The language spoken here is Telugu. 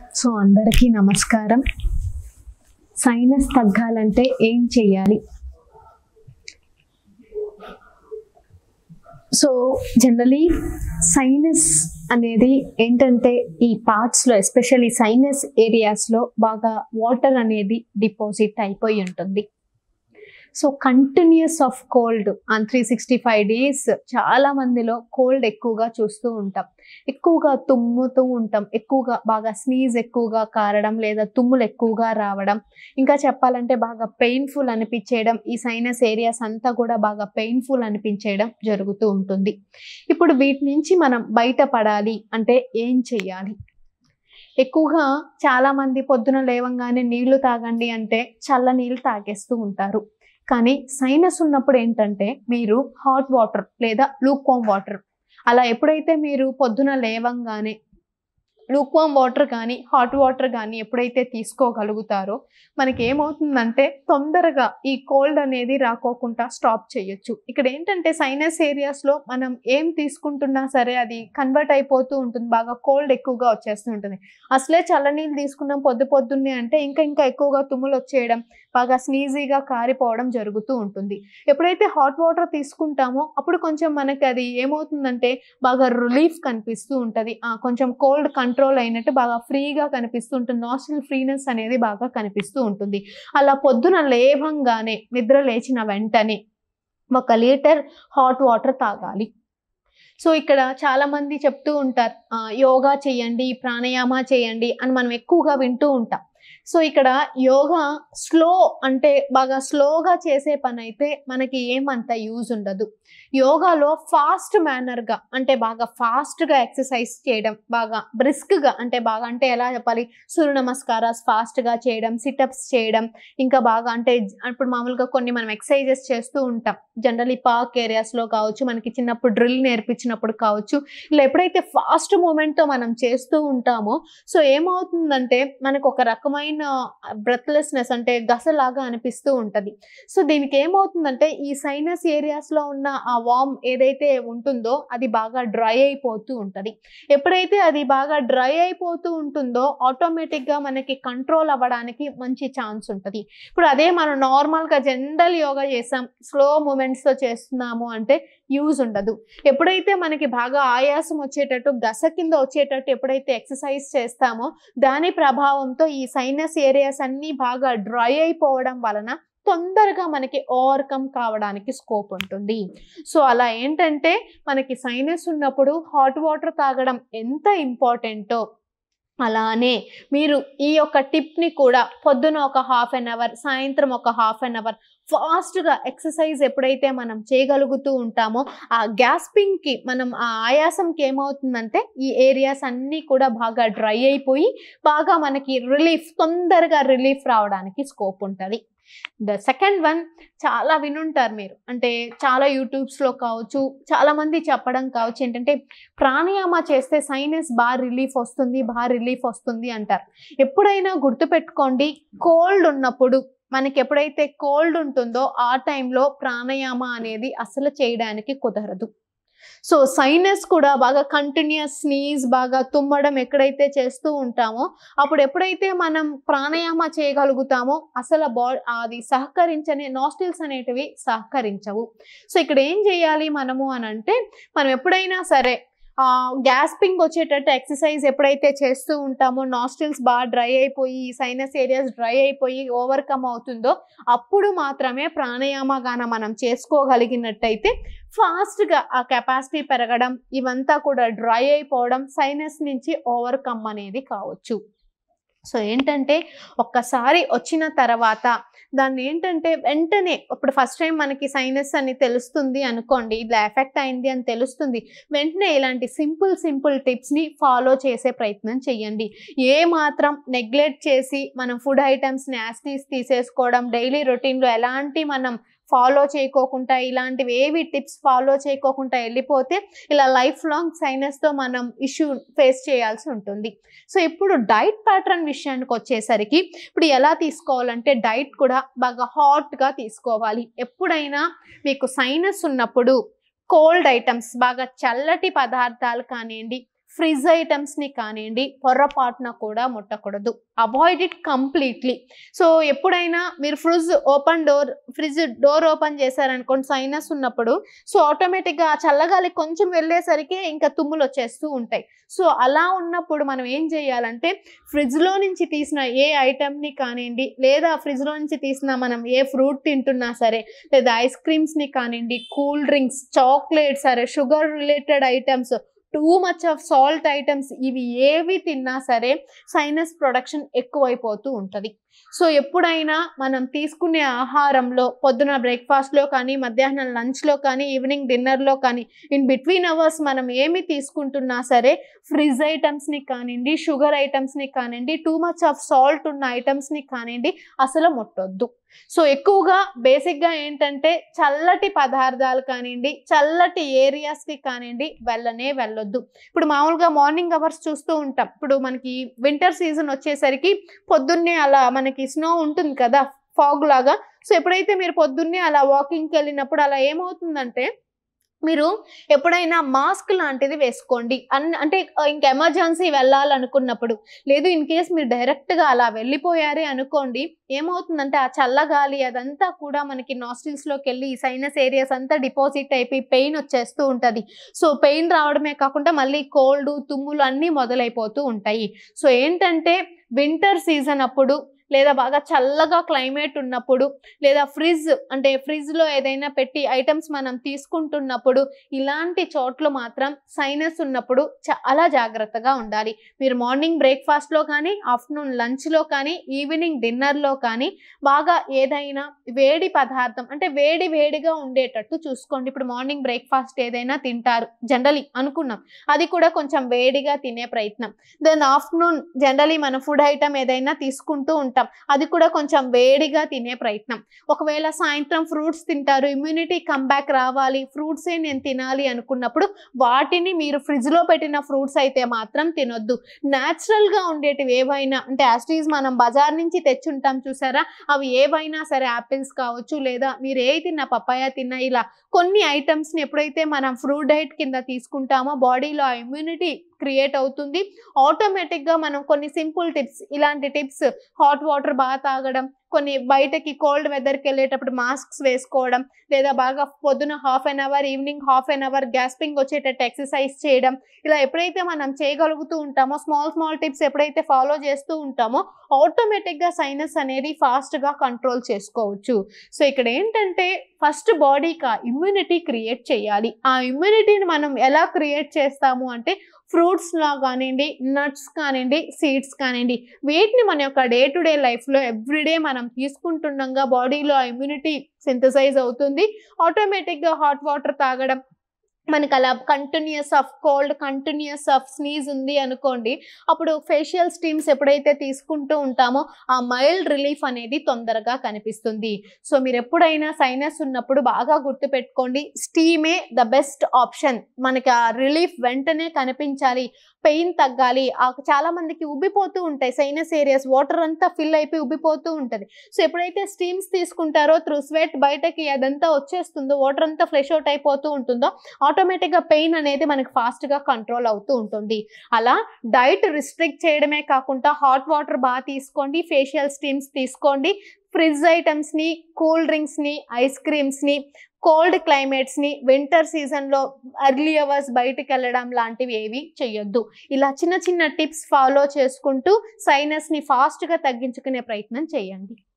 సో అందరికీ నమస్కారం సైనస్ తగ్గాలంటే ఏం చెయ్యాలి సో జనరలీ సైనస్ అనేది ఏంటంటే ఈ పార్ట్స్లో ఎస్పెషల్లీ సైనస్ ఏరియాస్లో బాగా వాటర్ అనేది డిపాజిట్ అయిపోయి ఉంటుంది so continues of cold on three sixty five days చాలా మందిలో కోల్డ్ ఎక్కువగా చూస్తూ ఉంటాం ఎక్కువగా తుమ్ముతూ ఉంటాం ఎక్కువగా బాగా స్నీజ్ ఎక్కువగా కారడం లేదా తుమ్ములు ఎక్కువగా రావడం ఇంకా చెప్పాలంటే బాగా పెయిన్ఫుల్ అనిపించేయడం ఈ సైనస్ ఏరియాస్ అంతా కూడా బాగా పెయిన్ఫుల్ అనిపించేయడం జరుగుతూ ఉంటుంది ఇప్పుడు వీటి నుంచి మనం బయటపడాలి అంటే ఏం చెయ్యాలి ఎక్కువగా చాలా మంది పొద్దున లేవంగానే నీళ్లు తాగండి అంటే చల్ల నీళ్ళు తాగేస్తూ ఉంటారు కానీ సైనస్ ఉన్నప్పుడు ఏంటంటే మీరు హాట్ వాటర్ లేదా లూక్వామ్ వాటర్ అలా ఎప్పుడైతే మీరు పొద్దున లేవంగానే లూక్వామ్ వాటర్ కానీ హాట్ వాటర్ కానీ ఎప్పుడైతే తీసుకోగలుగుతారో మనకి ఏమవుతుందంటే తొందరగా ఈ కోల్డ్ అనేది రాకోకుండా స్టాప్ చేయొచ్చు ఇక్కడ ఏంటంటే సైనస్ ఏరియాస్లో మనం ఏం తీసుకుంటున్నా సరే అది కన్వర్ట్ అయిపోతూ ఉంటుంది బాగా కోల్డ్ ఎక్కువగా వచ్చేస్తూ ఉంటుంది అసలే చల్లనీళ్ళు తీసుకున్నాం పొద్దు పొద్దున్నే అంటే ఇంకా ఇంకా ఎక్కువగా తుమ్ములు వచ్చేయడం బాగా స్నీజీగా కారిపోవడం జరుగుతూ ఉంటుంది ఎప్పుడైతే హాట్ వాటర్ తీసుకుంటామో అప్పుడు కొంచెం మనకి అది ఏమవుతుందంటే బాగా రిలీఫ్ కనిపిస్తూ ఉంటుంది కొంచెం కోల్డ్ కంట్రోల్ అయినట్టు బాగా ఫ్రీగా కనిపిస్తూ ఉంటుంది నాస్టల్ ఫ్రీనెస్ అనేది బాగా కనిపిస్తూ ఉంటుంది అలా పొద్దున లేవంగానే నిద్ర లేచిన వెంటనే ఒక లీటర్ హాట్ వాటర్ తాగాలి సో ఇక్కడ చాలా మంది చెప్తూ ఉంటారు ఆ, యోగా చేయండి ప్రాణాయామ చేయండి అని మనం ఎక్కువగా వింటూ ఉంటాం సో ఇక్కడ యోగా స్లో అంటే బాగా స్లోగా చేసే పని అయితే మనకి ఏమంత యూజ్ ఉండదు యోగాలో ఫాస్ట్ మేనర్గా అంటే బాగా ఫాస్ట్గా ఎక్సర్సైజ్ చేయడం బాగా బ్రిస్క్గా అంటే బాగా అంటే ఎలా చెప్పాలి సూర్య నమస్కారాస్ ఫాస్ట్గా చేయడం సిటప్స్ చేయడం ఇంకా బాగా అంటే ఇప్పుడు మామూలుగా కొన్ని మనం ఎక్సర్సైజెస్ చేస్తూ ఉంటాం జనరలీ పార్క్ ఏరియాస్లో కావచ్చు మనకి చిన్నప్పుడు డ్రిల్ నేర్పించినప్పుడు కావచ్చు ఇలా ఎప్పుడైతే ఫాస్ట్ మూమెంట్తో మనం చేస్తూ ఉంటామో సో ఏమవుతుందంటే మనకు ఒక రకమైన బ్రెత్లెస్నెస్ అంటే గసలాగా అనిపిస్తూ ఉంటుంది సో దీనికి ఏమవుతుందంటే ఈ సైనస్ ఏరియాస్లో ఉన్న ఆ వామ్ ఏదైతే ఉంటుందో అది బాగా డ్రై అయిపోతూ ఉంటుంది ఎప్పుడైతే అది బాగా డ్రై అయిపోతూ ఉంటుందో ఆటోమేటిక్గా మనకి కంట్రోల్ అవ్వడానికి మంచి ఛాన్స్ ఉంటుంది ఇప్పుడు అదే మనం నార్మల్గా జనరల్ యోగా చేసాం స్లో మూమెంట్స్తో చేస్తున్నాము అంటే యూజ్ ఉండదు ఎప్పుడైతే మనకి బాగా ఆయాసం వచ్చేటట్టు గస కింద వచ్చేటట్టు ఎప్పుడైతే ఎక్సర్సైజ్ చేస్తామో దాని ప్రభావంతో ఈ సైనస్ ఏరియాస్ అన్నీ బాగా డ్రై అయిపోవడం వలన తొందరగా మనకి ఓవర్కమ్ కావడానికి స్కోప్ ఉంటుంది సో అలా ఏంటంటే మనకి సైనస్ ఉన్నప్పుడు హాట్ వాటర్ తాగడం ఎంత ఇంపార్టెంటో అలానే మీరు ఈ యొక్క టిప్ని కూడా పొద్దున ఒక హాఫ్ అన్ అవర్ సాయంత్రం ఒక హాఫ్ అన్ అవర్ ఫాస్ట్గా ఎక్సర్సైజ్ ఎప్పుడైతే మనం చేయగలుగుతూ ఉంటామో ఆ గ్యాస్పింగ్కి మనం ఆ ఆయాసంకి ఏమవుతుందంటే ఈ ఏరియాస్ అన్నీ కూడా బాగా డ్రై అయిపోయి బాగా మనకి రిలీఫ్ తొందరగా రిలీఫ్ రావడానికి స్కోప్ ఉంటుంది ద సెకండ్ వన్ చాలా వినుంటారు మీరు అంటే చాలా యూట్యూబ్స్లో కావచ్చు చాలా మంది చెప్పడం కావచ్చు ఏంటంటే ప్రాణాయామ చేస్తే సైనస్ బాగా రిలీఫ్ వస్తుంది బాగా రిలీఫ్ వస్తుంది అంటారు ఎప్పుడైనా గుర్తుపెట్టుకోండి కోల్డ్ ఉన్నప్పుడు మనకి ఎప్పుడైతే కోల్డ్ ఉంటుందో ఆ టైంలో ప్రాణాయామ అనేది అసలు చేయడానికి కుదరదు సో సైనస్ కూడా బాగా కంటిన్యూస్ స్నీజ్ బాగా తుమ్మడం ఎక్కడైతే చేస్తూ ఉంటామో అప్పుడు ఎప్పుడైతే మనం ప్రాణాయామ చేయగలుగుతామో అసలు బా అది సహకరించని నాస్టిల్స్ అనేటివి సహకరించవు సో ఇక్కడ ఏం చేయాలి మనము అని అంటే మనం ఎప్పుడైనా సరే గ్యాస్పింగ్ వచ్చేటట్టు ఎక్సర్సైజ్ ఎప్పుడైతే చేస్తూ ఉంటామో నాస్టిల్స్ బాగా డ్రై అయిపోయి సైనస్ ఏరియాస్ డ్రై అయిపోయి ఓవర్కమ్ అవుతుందో అప్పుడు మాత్రమే ప్రాణాయామ గాన మనం చేసుకోగలిగినట్టయితే ఫాస్ట్గా ఆ కెపాసిటీ పెరగడం ఇవంతా కూడా డ్రై అయిపోవడం సైనస్ నుంచి ఓవర్కమ్ అనేది కావచ్చు సో ఏంటంటే ఒక్కసారి వచ్చిన తర్వాత దాన్ని ఏంటంటే వెంటనే ఇప్పుడు ఫస్ట్ టైం మనకి సైనస్ అని తెలుస్తుంది అనుకోండి ఇలా ఎఫెక్ట్ అయింది అని తెలుస్తుంది వెంటనే ఇలాంటి సింపుల్ సింపుల్ టిప్స్ని ఫాలో చేసే ప్రయత్నం చేయండి ఏ మాత్రం నెగ్లెక్ట్ చేసి మనం ఫుడ్ ఐటమ్స్ని యాస్టీస్ తీసేసుకోవడం డైలీ రొటీన్లో ఎలాంటి మనం ఫాలో చేయకోకుండా ఇలాంటివి ఏవి టిప్స్ ఫాలో చేయకోకుండా వెళ్ళిపోతే ఇలా లైఫ్ లాంగ్ సైనస్తో మనం ఇష్యూ ఫేస్ చేయాల్సి ఉంటుంది సో ఇప్పుడు డైట్ ప్యాటర్న్ విషయానికి వచ్చేసరికి ఇప్పుడు ఎలా తీసుకోవాలంటే డైట్ కూడా బాగా హాట్గా తీసుకోవాలి ఎప్పుడైనా మీకు సైనస్ ఉన్నప్పుడు కోల్డ్ ఐటమ్స్ బాగా చల్లటి పదార్థాలు కానివ్వండి ఫ్రిజ్ ఐటమ్స్ని కానివ్వండి పొర్రపాటున కూడా ముట్టకూడదు అవాయిడ్ ఇట్ కంప్లీట్లీ సో ఎప్పుడైనా మీరు fridge open door fridge door open చేశారనుకోండి సైనస్ ఉన్నప్పుడు సో ఆటోమేటిక్గా ఆ చల్లగాలి కొంచెం వెళ్ళేసరికి ఇంకా తుమ్ములు వచ్చేస్తూ ఉంటాయి సో అలా ఉన్నప్పుడు మనం ఏం చేయాలంటే ఫ్రిడ్జ్లో నుంచి తీసిన ఏ ఐటమ్ని కానివ్వండి లేదా ఫ్రిడ్జ్లో నుంచి తీసిన మనం ఏ ఫ్రూట్ తింటున్నా సరే లేదా ఐస్ క్రీమ్స్ని కానివ్వండి కూల్ డ్రింక్స్ చాక్లెట్స్ సరే sugar related items too much of salt items ఇవి ఏవి తిన్నా సరే సైనస్ ప్రొడక్షన్ ఎక్కువైపోతూ ఉంటుంది సో ఎప్పుడైనా మనం తీసుకునే ఆహారంలో పొద్దున బ్రేక్ఫాస్ట్లో కానీ మధ్యాహ్నం లంచ్లో కానీ ఈవినింగ్ డిన్నర్లో కానీ ఇన్ బిట్వీన్ అవర్స్ మనం ఏమి తీసుకుంటున్నా సరే ఫ్రిజ్ ఐటమ్స్ని కానివ్వండి షుగర్ ఐటమ్స్ని కానివ్వండి టూ మచ్ ఆఫ్ సాల్ట్ ఉన్న ఐటమ్స్ని కానివ్వండి అసలు ముట్టొద్దు సో ఎక్కువగా బేసిక్గా ఏంటంటే చల్లటి పదార్థాలు కానివ్వండి చల్లటి ఏరియాస్కి కానివ్వండి వెళ్ళనే వెళ్ళొద్దు ఇప్పుడు మామూలుగా మార్నింగ్ అవర్స్ చూస్తూ ఉంటాం ఇప్పుడు మనకి వింటర్ సీజన్ వచ్చేసరికి పొద్దున్నే అలా మనకి స్నో ఉంటుంది కదా ఫాగ్ లాగా సో ఎప్పుడైతే మీరు పొద్దున్నే అలా వాకింగ్కి వెళ్ళినప్పుడు అలా ఏమవుతుందంటే మీరు ఎప్పుడైనా మాస్క్ లాంటిది వేసుకోండి అన్ అంటే ఇంక ఎమర్జెన్సీ వెళ్ళాలనుకున్నప్పుడు లేదు ఇన్ కేస్ మీరు డైరెక్ట్గా అలా వెళ్ళిపోయారే అనుకోండి ఏమవుతుందంటే ఆ చల్లగాలి అదంతా కూడా మనకి నాస్టిల్స్లోకి వెళ్ళి సైనస్ ఏరియాస్ అంతా డిపాజిట్ అయిపోయి పెయిన్ వచ్చేస్తూ ఉంటుంది సో పెయిన్ రావడమే కాకుండా మళ్ళీ కోల్డ్ తుమ్ములు అన్నీ మొదలైపోతూ ఉంటాయి సో ఏంటంటే వింటర్ సీజన్ అప్పుడు లేదా బాగా చల్లగా క్లైమేట్ ఉన్నప్పుడు లేదా ఫ్రిడ్జ్ అంటే ఫ్రిడ్జ్లో ఏదైనా పెట్టి ఐటమ్స్ మనం తీసుకుంటున్నప్పుడు ఇలాంటి చోట్ల మాత్రం సైనస్ ఉన్నప్పుడు చాలా జాగ్రత్తగా ఉండాలి మీరు మార్నింగ్ బ్రేక్ఫాస్ట్లో కానీ ఆఫ్టర్నూన్ లంచ్లో కానీ ఈవినింగ్ డిన్నర్లో కానీ బాగా ఏదైనా వేడి పదార్థం అంటే వేడి వేడిగా ఉండేటట్టు చూసుకోండి ఇప్పుడు మార్నింగ్ బ్రేక్ఫాస్ట్ ఏదైనా తింటారు జనరలీ అనుకున్నాం అది కూడా కొంచెం వేడిగా తినే ప్రయత్నం దెన్ ఆఫ్టర్నూన్ జనరలీ మనం ఫుడ్ ఐటమ్ ఏదైనా తీసుకుంటూ ఉంటాం అది కూడా కొంచెం వేడిగా తినే ప్రయత్నం ఒకవేళ సాయంత్రం ఫ్రూట్స్ తింటారు ఇమ్యూనిటీ కంబ్యాక్ రావాలి ఫ్రూట్సే నేను తినాలి అనుకున్నప్పుడు వాటిని మీరు ఫ్రిడ్జ్లో పెట్టిన ఫ్రూట్స్ అయితే మాత్రం తినొద్దు న్యాచురల్గా ఉండేటివి ఏవైనా అంటే యాస్టీస్ మనం బజార్ నుంచి తెచ్చుంటాం చూసారా అవి ఏవైనా సరే యాపిల్స్ కావచ్చు లేదా మీరు ఏ తిన్నా పపాయ తిన్నా ఇలా కొన్ని ఐటమ్స్ని ఎప్పుడైతే మనం ఫ్రూట్ డైట్ కింద తీసుకుంటామో బాడీలో ఆ ఇమ్యూనిటీ క్రియేట్ అవుతుంది ఆటోమేటిక్గా మనం కొన్ని సింపుల్ టిప్స్ ఇలాంటి టిప్స్ హాట్ వాటర్ బాగా తాగడం కొన్ని బయటకి కోల్డ్ వెదర్కి వెళ్ళేటప్పుడు మాస్క్స్ వేసుకోవడం లేదా బాగా పొద్దున half an hour evening half an hour gasping వచ్చేటట్టు ఎక్సర్సైజ్ చేయడం ఇలా ఎప్పుడైతే మనం చేయగలుగుతూ ఉంటామో స్మాల్ స్మాల్ టిప్స్ ఎప్పుడైతే ఫాలో చేస్తూ ఉంటామో ఆటోమేటిక్గా సైనస్ అనేది ఫాస్ట్గా కంట్రోల్ చేసుకోవచ్చు సో ఇక్కడ ఏంటంటే ఫస్ట్ బాడీకి ఇమ్యూనిటీ క్రియేట్ చేయాలి ఆ ఇమ్యూనిటీని మనం ఎలా క్రియేట్ చేస్తాము అంటే ఫ్రూట్స్లో కానివ్వండి నట్స్ కానివ్వండి సీడ్స్ కానివ్వండి వీటిని మన యొక్క డే టు డే లైఫ్లో ఎవ్రీడే మనం తీసుకుంటుండగా బాడీలో ఇమ్యూనిటీ సింథసైజ్ అవుతుంది ఆటోమేటిక్గా హాట్ వాటర్ తాగడం మనకి అలా continuous of cold continuous of sneeze ఉంది అనుకోండి అప్పుడు ఫేషియల్ స్టీమ్స్ ఎప్పుడైతే తీసుకుంటూ ఉంటామో ఆ మైల్డ్ రిలీఫ్ అనేది తొందరగా కనిపిస్తుంది సో మీరు ఎప్పుడైనా సైనస్ ఉన్నప్పుడు బాగా గుర్తుపెట్టుకోండి స్టీమే ద బెస్ట్ ఆప్షన్ మనకి ఆ రిలీఫ్ వెంటనే కనిపించాలి పెయిన్ తగ్గాలి ఆ చాలా మందికి ఉబ్బిపోతూ ఉంటాయి సైనస్ ఏరియాస్ వాటర్ అంతా ఫిల్ అయిపోయి ఉబ్బిపోతూ ఉంటుంది సో ఎప్పుడైతే స్టీమ్స్ తీసుకుంటారో త్రూ స్వెట్ బయటకి అదంతా వచ్చేస్తుందో వాటర్ అంతా ఫ్రెష్ అవుట్ అయిపోతూ ఉంటుందో ఆటోమేటిక్గా పెయిన్ అనేది మనకి ఫాస్ట్గా కంట్రోల్ అవుతూ ఉంటుంది అలా డైట్ రిస్ట్రిక్ట్ చేయడమే కాకుండా హాట్ వాటర్ బాగా తీసుకోండి ఫేషియల్ స్టీమ్స్ తీసుకోండి ఫ్రిడ్జ్ ఐటమ్స్ని కూల్ డ్రింక్స్ని ఐస్ క్రీమ్స్ని కోల్డ్ క్లైమేట్స్ని వింటర్ సీజన్లో ఎర్లీ అవర్స్ బయటికి వెళ్ళడం లాంటివి ఏవి చేయొద్దు ఇలా చిన్న చిన్న టిప్స్ ఫాలో చేసుకుంటూ సైనస్ని ఫాస్ట్గా తగ్గించుకునే ప్రయత్నం చేయండి